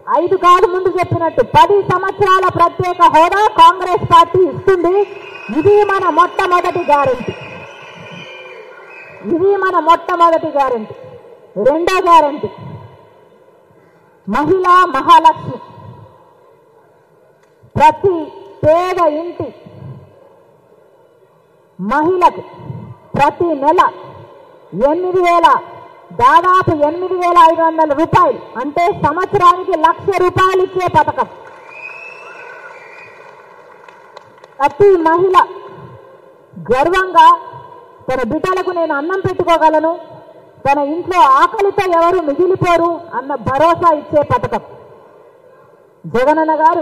ఐదు కాదు ముందు చెప్పినట్టు పది సంవత్సరాల ప్రత్యేక హోదా కాంగ్రెస్ పార్టీ ఇస్తుంది ఇది మన మొట్టమొదటి గ్యారంటీ ఇది మన మొట్టమొదటి గ్యారంటీ రెండో గ్యారంటీ మహిళా మహాలక్ష్మి ప్రతి పేద ఇంటి మహిళకు ప్రతి నెల ఎనిమిది వేల దాదాపు ఎనిమిది వేల ఐదు వందల రూపాయలు అంటే సంవత్సరానికి లక్ష రూపాయలు ఇచ్చే పథకం ప్రతి మహిళ గర్వంగా తన బిడ్డలకు నేను అన్నం పెట్టుకోగలను తన ఇంట్లో ఆకలితో ఎవరు మిగిలిపోరు అన్న భరోసా ఇచ్చే పథకం జగనన్న గారు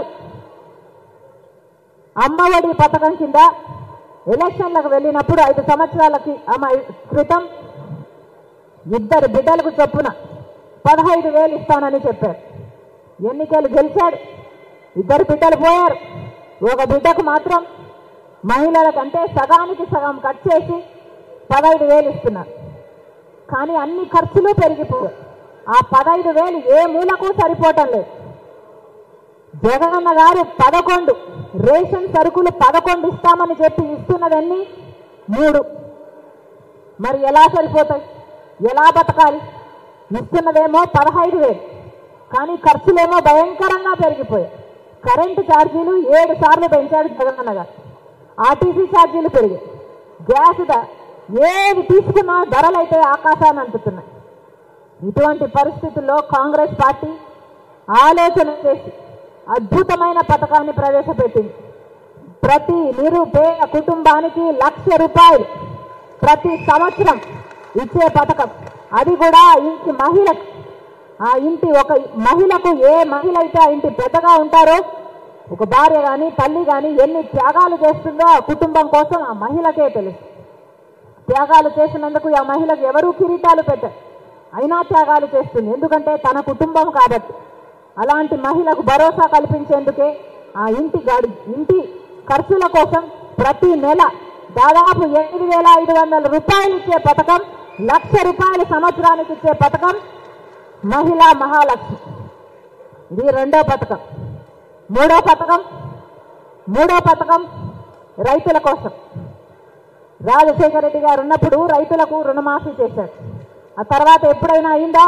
అమ్మఒడి పథకం కింద ఎలక్షన్లకు వెళ్ళినప్పుడు ఐదు సంవత్సరాలకి అమ్మ క్రితం ఇద్దరు బిడ్డలకు చొప్పున పదహైదు వేలు ఇస్తానని చెప్పారు ఎన్నికలు గెలిచాడు ఇద్దరు బిడ్డలు పోయారు ఒక బిడ్డకు మాత్రం మహిళలకంటే సగానికి సగం కట్ చేసి పదహైదు వేలు ఇస్తున్నారు కానీ అన్ని ఖర్చులు పెరిగిపోయాయి ఆ పదహైదు వేలు ఏ మూలకు సరిపోవటం లేదు జగనన్న గారు పదకొండు రేషన్ సరుకులు పదకొండు ఇస్తామని చెప్పి ఇస్తున్నదన్నీ మూడు మరి ఎలా సరిపోతాయి ఎలా బతకాలి ఇస్తున్నదేమో పదహైదు వేలు కానీ ఖర్చులేమో భయంకరంగా పెరిగిపోయాయి కరెంటు ఛార్జీలు ఏడు సార్లు పెంచాడు జగనన్న గారు ఆర్టీసీ ఛార్జీలు పెరిగాయి గ్యాస్ ధర ఏది తీసుకున్నా ధరలైతే ఆకాశాన్ని అంటుతున్నాయి ఇటువంటి పరిస్థితుల్లో కాంగ్రెస్ పార్టీ ఆలోచన చేసి అద్భుతమైన పథకాన్ని ప్రవేశపెట్టింది ప్రతి నిరుపేద కుటుంబానికి లక్ష రూపాయలు ప్రతి సంవత్సరం ఇచ్చే పథకం అది కూడా ఇంటి మహిళకు ఆ ఇంటి ఒక మహిళకు ఏ మహిళ అయితే ఆ ఇంటి పెద్దగా ఉంటారో ఒక భార్య కానీ తల్లి కానీ ఎన్ని త్యాగాలు చేస్తుందో ఆ కుటుంబం కోసం ఆ మహిళకే తెలుసు త్యాగాలు చేసినందుకు ఆ మహిళకు ఎవరూ కిరీటాలు పెట్టరు అయినా త్యాగాలు చేస్తుంది ఎందుకంటే తన కుటుంబం కాబట్టి అలాంటి మహిళకు భరోసా కల్పించేందుకే ఆ ఇంటి గాడి ఇంటి ఖర్చుల కోసం ప్రతి నెల దాదాపు ఎనిమిది వేల ఐదు వందల రూపాయలు ఇచ్చే పథకం లక్ష రూపాయలు సంవత్సరానికి ఇచ్చే పథకం మహిళా మహాలక్ష్మి ఇది రెండో పథకం మూడో పథకం మూడో పథకం రైతుల కోసం రాజశేఖర రెడ్డి గారు ఉన్నప్పుడు రైతులకు రుణమాఫీ చేశారు ఆ తర్వాత ఎప్పుడైనా అయిందా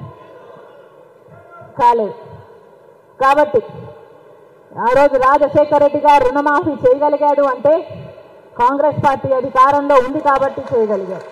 కాలేదు కాబట్టి ఆ రోజు రాజశేఖర రెడ్డి గారు రుణమాఫీ చేయగలిగాడు అంటే కాంగ్రెస్ పార్టీ అధికారంలో ఉంది కాబట్టి చేయగలిగాడు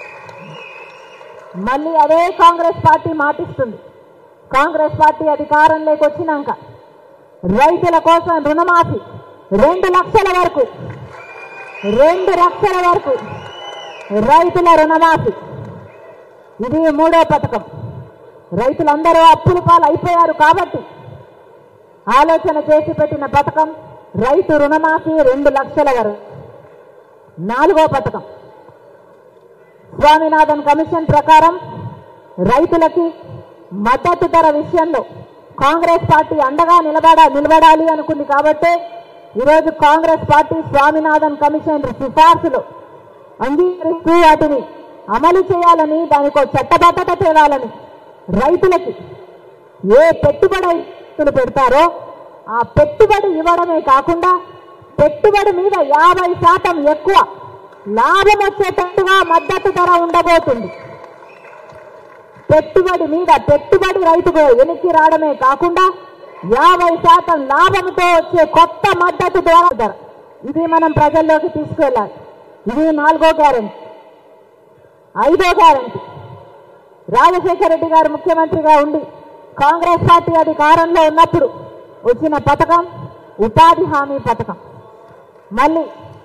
మళ్ళీ అదే కాంగ్రెస్ పార్టీ మాటిస్తుంది కాంగ్రెస్ పార్టీ అధికారంలోకి వచ్చినాక రైతుల కోసం రుణమాఫీ రెండు లక్షల వరకు రెండు లక్షల వరకు రైతుల రుణమాఫీ ఇది మూడో పథకం రైతులందరూ అప్పుల పాలు అయిపోయారు కాబట్టి ఆలోచన చేసి పెట్టిన పథకం రైతు రుణమాఫీ రెండు లక్షల వరకు నాలుగో పథకం స్వామినాథన్ కమిషన్ ప్రకారం రైతులకి మద్దతు ధర విషయంలో కాంగ్రెస్ పార్టీ అండగా నిలబడ నిలబడాలి అనుకుంది కాబట్టే ఈరోజు కాంగ్రెస్ పార్టీ స్వామినాథన్ కమిషన్ సిఫార్సులు అంగీకరిస్తూ వాటిని అమలు చేయాలని దానికో చట్టబద్ధత తేవాలని రైతులకి ఏ పెట్టుబడి రైతులు పెడతారో ఆ పెట్టుబడి ఇవ్వడమే కాకుండా పెట్టుబడి మీద యాభై శాతం ఎక్కువ లాభం వచ్చేటట్టుగా మద్దతు ధర ఉండబోతుంది పెట్టుబడి మీద పెట్టుబడి రైతుకు వెనక్కి రావడమే కాకుండా యాభై శాతం లాభంతో వచ్చే కొత్త మద్దతు ధర ధర ఇది మనం ప్రజల్లోకి తీసుకెళ్ళాలి ఇది నాలుగో గ్యారెంటీ ఐదో గ్యారెంటీ రాజశేఖర రెడ్డి గారు ముఖ్యమంత్రిగా ఉండి కాంగ్రెస్ పార్టీ అధికారంలో ఉన్నప్పుడు వచ్చిన పథకం ఉపాధి హామీ పథకం మళ్ళీ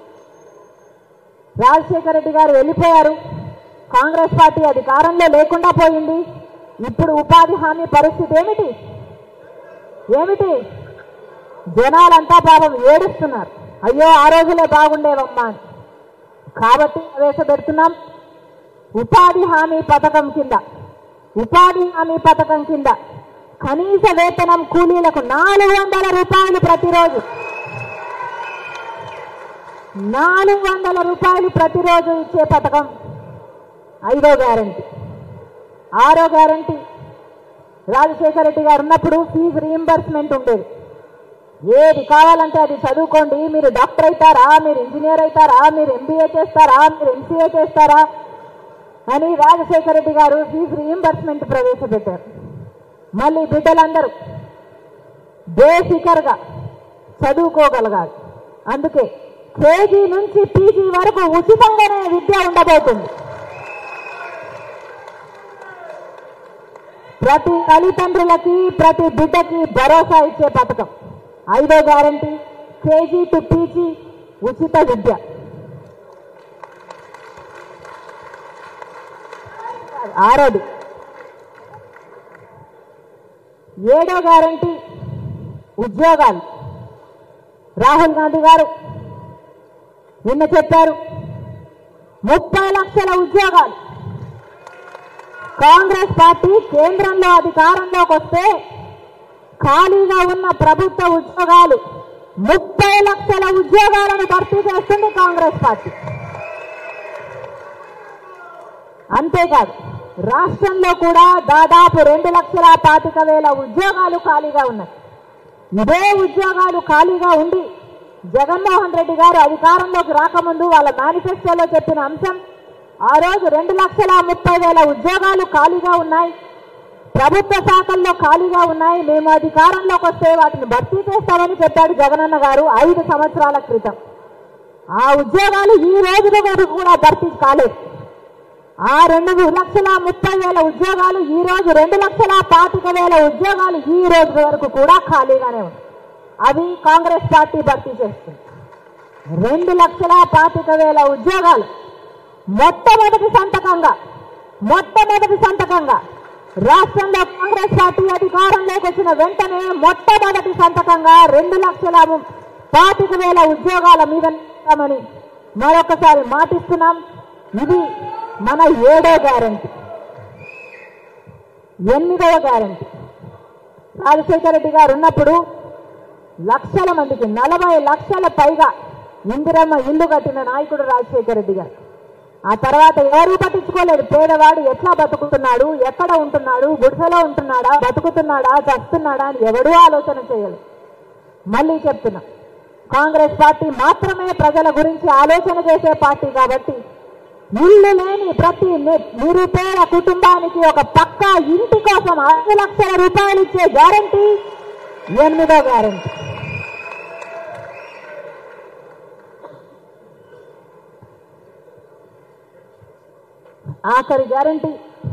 రాజశేఖర రెడ్డి గారు వెళ్ళిపోయారు కాంగ్రెస్ పార్టీ అధికారంలో లేకుండా పోయింది ఇప్పుడు ఉపాధి హామీ పరిస్థితి ఏమిటి ఏమిటి జనాలంతా పాపం ఏడుస్తున్నారు అయ్యో ఆ రోజులే బాగుండేవమ్మా అని కాబట్టి ప్రవేశపెడుతున్నాం ఉపాధి హామీ పథకం కింద ఉపాధి హామీ పథకం కింద కనీస వేతనం కూలీలకు నాలుగు వందల రూపాయలు ప్రతిరోజు నాలుగు వందల రూపాయలు ప్రతిరోజు ఇచ్చే పథకం ఐదో గ్యారంటీ ఆరో గ్యారంటీ రాజశేఖర రెడ్డి గారు ఉన్నప్పుడు ఫీజు రీయింబర్స్మెంట్ ఉండేది ఏది కావాలంటే అది చదువుకోండి మీరు డాక్టర్ అవుతారా మీరు ఇంజనీర్ అవుతారా మీరు ఎంబీఏ చేస్తారా మీరు ఎంసీఏ చేస్తారా అని రాజశేఖర రెడ్డి గారు ఫీజు రీయింబర్స్మెంట్ ప్రవేశపెట్టారు మళ్ళీ బిడ్డలందరూ బేసికర్గా చదువుకోగలగాలి అందుకే కేజీ నుంచి పీజీ వరకు ఉచితంగానే విద్య ఉండబోతుంది ప్రతి తల్లిదండ్రులకి ప్రతి బిడ్డకి భరోసా ఇచ్చే పథకం ఐదో గ్యారంటీ కేజీ టు పీజీ ఉచిత విద్య ఆరోది ఏడో గ్యారంటీ ఉద్యోగాలు రాహుల్ గాంధీ గారు నిన్న చెప్పారు ముప్పై లక్షల ఉద్యోగాలు కాంగ్రెస్ పార్టీ కేంద్రంలో అధికారంలోకి వస్తే ఖాళీగా ఉన్న ప్రభుత్వ ఉద్యోగాలు ముప్పై లక్షల ఉద్యోగాలను భర్తీ చేస్తుంది కాంగ్రెస్ పార్టీ అంతేకాదు రాష్ట్రంలో కూడా దాదాపు రెండు లక్షల పాతిక వేల ఉద్యోగాలు ఖాళీగా ఉన్నాయి ఇదే ఉద్యోగాలు ఖాళీగా ఉండి జగన్మోహన్ రెడ్డి గారు అధికారంలోకి రాకముందు వాళ్ళ మేనిఫెస్టోలో చెప్పిన అంశం ఆ రోజు రెండు లక్షల ముప్పై వేల ఉద్యోగాలు ఖాళీగా ఉన్నాయి ప్రభుత్వ శాఖల్లో ఖాళీగా ఉన్నాయి మేము అధికారంలోకి వస్తే వాటిని భర్తీ చేస్తామని చెప్పాడు జగనన్న గారు ఐదు సంవత్సరాల క్రితం ఆ ఉద్యోగాలు ఈ రోజు వరకు కూడా భర్తీ కాలేదు ఆ రెండు లక్షల ముప్పై వేల ఉద్యోగాలు ఈ రోజు రెండు లక్షల పాతిక వేల ఉద్యోగాలు ఈ రోజు వరకు కూడా ఖాళీగానే ఉన్నాయి అవి కాంగ్రెస్ పార్టీ భర్తీ చేస్తుంది రెండు లక్షల పాతిక వేల ఉద్యోగాలు మొట్టమొదటి సంతకంగా మొట్టమొదటి సంతకంగా రాష్ట్రంలో కాంగ్రెస్ పార్టీ అధికారంలోకి వచ్చిన వెంటనే మొట్టమొదటి సంతకంగా రెండు లక్షల ము- పాతిక వేల ఉద్యోగాల మీద ఇస్తామని మరొకసారి మాటిస్తున్నాం ఇది మన ఏడో గ్యారంటీ ఎనిమిదవ గ్యారంటీ రాజశేఖర రెడ్డి గారు ఉన్నప్పుడు లక్షల మందికి నలభై లక్షల పైగా ఇందిరమ్మ ఇల్లు కట్టిన నాయకుడు రాజశేఖర రెడ్డి గారు ఆ తర్వాత ఎవరు పట్టించుకోలేదు పేదవాడు ఎట్లా బతుకుతున్నాడు ఎక్కడ ఉంటున్నాడు గుడిసెలో ఉంటున్నాడా బతుకుతున్నాడా చస్తున్నాడా అని ఎవడూ ఆలోచన చేయలేదు మళ్ళీ చెప్తున్నా కాంగ్రెస్ పార్టీ మాత్రమే ప్రజల గురించి ఆలోచన చేసే పార్టీ కాబట్టి ఇల్లు లేని ప్రతి ని- నిరుపేద కుటుంబానికి ఒక పక్కా ఇంటి కోసం ఐదు లక్షల రూపాయలు ఇచ్చే గ్యారంటీ ఎనిమిదో గ్యారంటీ ఆఖరి గ్యారంటీ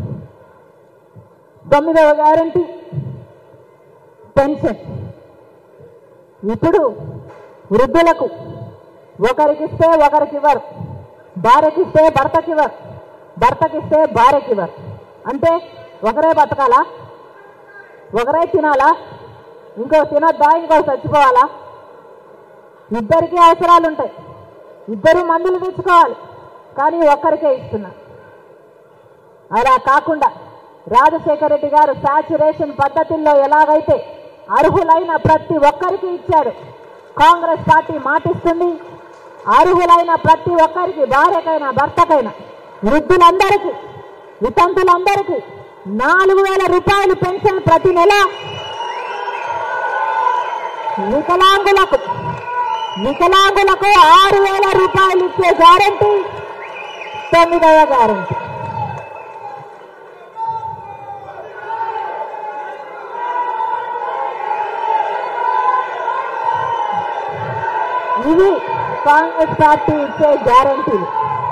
తొమ్మిదవ గ్యారంటీ పెన్షన్ ఇప్పుడు వృద్ధులకు ఒకరికిస్తే ఒకరికి ఇవ్వరు భార్యకిస్తే భర్తకి ఇవ్వరు భర్తకిస్తే భార్యకి ఇవ్వరు అంటే ఒకరే బతకాలా ఒకరే తినాలా ఇంకో తినొద్దా ఇంకో చచ్చిపోవాలా ఇద్దరికీ అవసరాలు ఉంటాయి ఇద్దరు మందులు తెచ్చుకోవాలి కానీ ఒక్కరికే ఇస్తున్నా అలా కాకుండా రాజశేఖర రెడ్డి గారు శాచురేషన్ పద్ధతుల్లో ఎలాగైతే అర్హులైన ప్రతి ఒక్కరికి ఇచ్చాడు కాంగ్రెస్ పార్టీ మాటిస్తుంది అర్హులైన ప్రతి ఒక్కరికి భార్యకైనా భర్తకైనా వృద్ధులందరికీ వితంతులందరికీ నాలుగు వేల రూపాయలు పెన్షన్ ప్రతి నెల వికలాంగులకు వికలాంగులకు ఆరు వేల రూపాయలు ఇచ్చే గ్యారంటీ తొమ్మిదవ గ్యారంటీ ఇవి కాంగ్రెస్ పార్టీ ఇచ్చే గ్యారంటీలు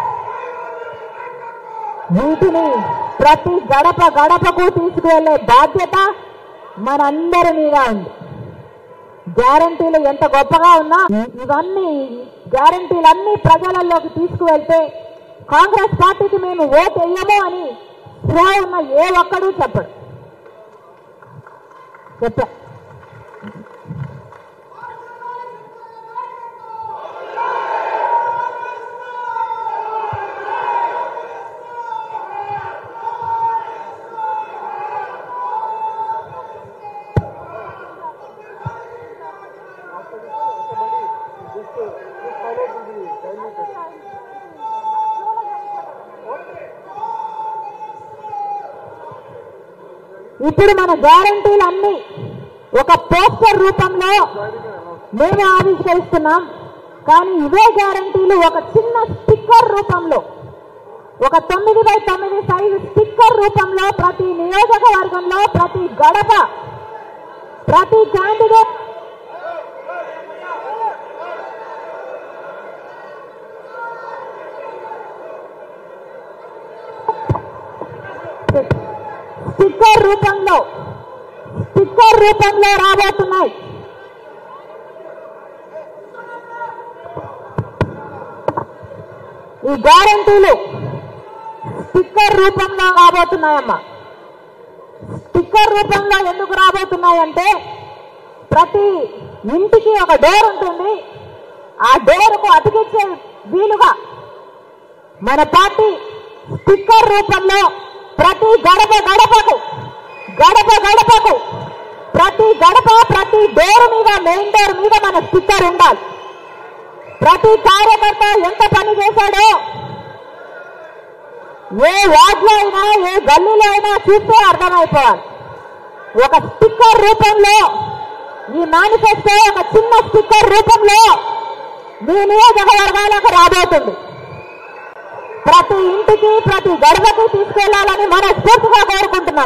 వీటిని ప్రతి గడప గడపకు తీసుకువెళ్లే బాధ్యత మనందరి మీద ఉంది గ్యారంటీలు ఎంత గొప్పగా ఉన్నా ఇవన్నీ గ్యారంటీలన్నీ ప్రజలలోకి తీసుకువెళ్తే కాంగ్రెస్ పార్టీకి మేము ఓటు వేయము అని స్పృహ ఉన్న ఏ ఒక్కడూ చెప్పడు చెప్పా ఇప్పుడు మన గ్యారంటీలు అన్ని ఒక పోస్టర్ రూపంలో మేము ఆవిష్కరిస్తున్నాం కానీ ఇవే గ్యారంటీలు ఒక చిన్న స్టిక్కర్ రూపంలో ఒక తొమ్మిది బై తొమ్మిది సైజు స్టిక్కర్ రూపంలో ప్రతి నియోజకవర్గంలో ప్రతి గడప ప్రతి క్యాండిడేట్ స్టిక్కర్ రూపంలో స్టిక్కర్ రూపంలో రాబోతున్నాయి ఈ గ్యారంటీలు స్టిక్కర్ రూపంలో రాబోతున్నాయమ్మా స్టిక్కర్ రూపంలో ఎందుకు రాబోతున్నాయంటే ప్రతి ఇంటికి ఒక డోర్ ఉంటుంది ఆ డోర్కు అతికించే వీలుగా మన పార్టీ స్టిక్కర్ రూపంలో ప్రతి గడప గడపకు గడప గడపకు ప్రతి గడప ప్రతి డోర్ మీద మెయిన్ డోర్ మీద మన స్టిక్కర్ ఉండాలి ప్రతి కార్యకర్త ఎంత పని చేశాడో ఏ వార్డులో అయినా ఏ గల్లీలో అయినా చూస్తే అర్థమైపోవాలి ఒక స్టిక్కర్ రూపంలో ఈ మేనిఫెస్టో ఒక చిన్న స్టిక్కర్ రూపంలో మీ నియోజకవర్గాలకు రాబోతుంది ప్రతి ఇంటికి ప్రతి గడపకి తీసుకెళ్లాలని మనస్ఫూర్తిగా కోరుకుంటున్నాం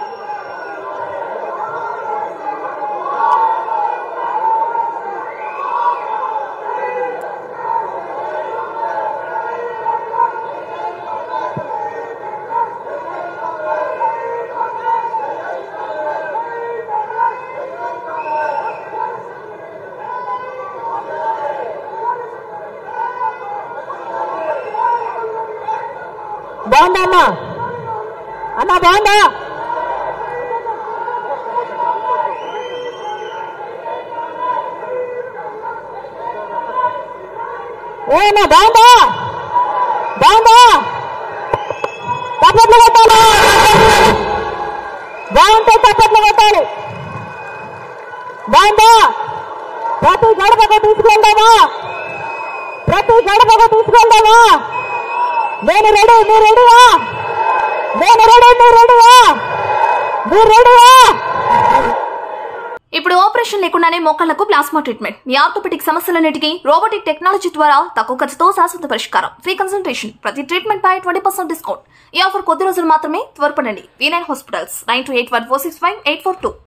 బాగుందా అమ్మా అన్నా బాగుందా ఏమన్నా బాగుందా బాగుందా చప్పట్లు కొట్టాలి బాగుంటే చప్పట్లు కొట్టాలి బాగుందా ప్రతి గడపకు తీసుకెళ్దామా ప్రతి గడపకు తీసుకెళ్దామా నేను రెడీ మీరు రెడీయా నేను రెడీ మీరు రెడీయా మీరు రెడీయా ఇప్పుడు ఆపరేషన్ లేకుండానే మోకాళ్లకు ప్లాస్మా ట్రీట్మెంట్ మీ ఆర్థోపెటిక్ సమస్యలన్నిటికీ రోబోటిక్ టెక్నాలజీ ద్వారా తక్కువ ఖర్చుతో శాశ్వత పరిష్కారం ఫ్రీ కన్సల్టేషన్ ప్రతి ట్రీట్మెంట్ పై ట్వంటీ పర్సెంట్ డిస్కౌంట్ ఈ ఆఫర్ కొద్ది రోజులు మాత్రమే త్వరపడండి V nine hospitals nine two eight one four six five eight four two